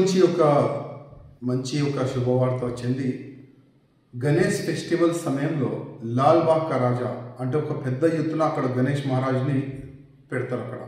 నుంచి ఒక మంచి ఒక శుభవార్త వచ్చింది గణేష్ ఫెస్టివల్ సమయంలో లాల్ బాగ్ కా రాజా అంటే ఒక పెద్ద ఎత్తున అక్కడ గణేష్ మహారాజ్ని పెడతారు అక్కడ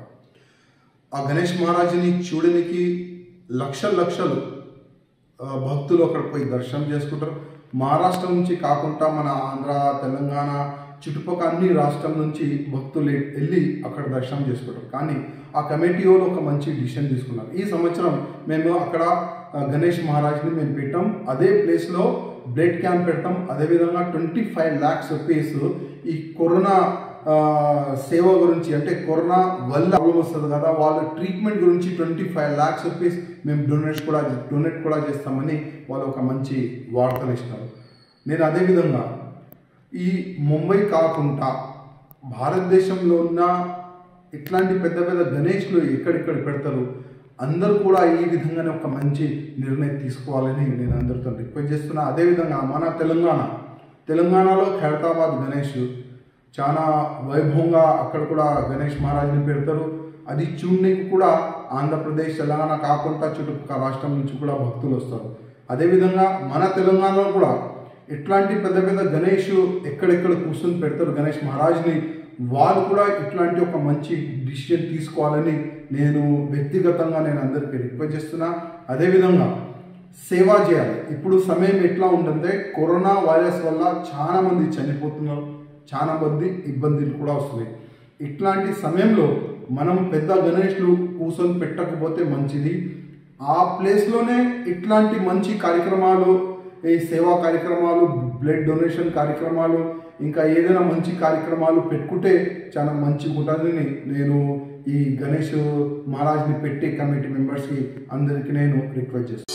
ఆ గణేష్ మహారాజుని చూడడానికి లక్షల లక్షలు ఆ, భక్తులు అక్కడ పోయి దర్శనం చేసుకుంటారు మహారాష్ట్ర నుంచి కాకుండా మన ఆంధ్ర తెలంగాణ చుట్టుపక్కల అన్ని రాష్ట్రం నుంచి భక్తులు వెళ్ళి అక్కడ దర్శనం చేసుకుంటారు కానీ ఆ కమిటీ వాళ్ళు ఒక మంచి డిసిషన్ తీసుకున్నారు ఈ సంవత్సరం మేము అక్కడ ఆ, గణేష్ మహారాజ్ని మేము పెట్టాం అదే ప్లేస్లో బ్లడ్ క్యాంప్ పెడతాం అదేవిధంగా ట్వంటీ ఫైవ్ ల్యాక్స్ రూపీస్ ఈ కరోనా ఆ, సేవ గురించి అంటే కరోనా వల్ల ప్రాబ్లం వస్తుంది కదా వాళ్ళ ట్రీట్మెంట్ గురించి ట్వంటీ ఫైవ్ ల్యాక్స్ రూపీస్ మేము డొనేట్ కూడా డొనేట్ కూడా చేస్తామని వాళ్ళు ఒక మంచి వార్తలు ఇచ్చినారు నేను అదేవిధంగా ఈ ముంబై కాకుండా భారతదేశంలో ఉన్న ఇట్లాంటి పెద్ద పెద్ద గణేష్లు ఎక్కడెక్కడ పెడతారు అందరూ కూడా ఈ విధంగానే ఒక మంచి నిర్ణయం తీసుకోవాలని నేను అందరితో రిక్వెస్ట్ చేస్తున్నా అదేవిధంగా మన తెలంగాణ తెలంగాణలో ఖైరతాబాద్ గణేష్ చాలా వైభవంగా అక్కడ కూడా గణేష్ మహారాజ్ని పెడతారు అది చూడడానికి కూడా ఆంధ్రప్రదేశ్ తెలంగాణ కాకుండా చుట్టుపక్కల రాష్ట్రం నుంచి కూడా భక్తులు వస్తారు అదేవిధంగా మన తెలంగాణలో కూడా ఇట్లాంటి పెద్ద పెద్ద గణేష్ ఎక్కడెక్కడ కూర్చొని పెడతారు గణేష్ మహారాజ్ని వాళ్ళు కూడా ఇట్లాంటి ఒక మంచి డిసిషన్ తీసుకోవాలని నేను వ్యక్తిగతంగా నేను అందరికీ రిక్వెస్ట్ చేస్తున్నా అదేవిధంగా సేవ చేయాలి ఇప్పుడు సమయం ఎట్లా ఉంటుందంటే కరోనా వైరస్ వల్ల చాలా మంది చనిపోతున్నారు చాలా మంది ఇబ్బందులు కూడా వస్తున్నాయి ఇట్లాంటి సమయంలో మనం పెద్ద గణేష్లు కూర్చొని పెట్టకపోతే మంచిది ఆ ప్లేస్లోనే ఇట్లాంటి మంచి కార్యక్రమాలు ఈ సేవా కార్యక్రమాలు బ్లడ్ డొనేషన్ కార్యక్రమాలు ఇంకా ఏదైనా మంచి కార్యక్రమాలు పెట్టుకుంటే చాలా మంచిగా ఉంటుందని నేను ఈ గణేష్ మహారాజ్ని పెట్టి కమిటీ మెంబర్స్కి అందరికీ నేను రిక్వెస్ట్ చేస్తాను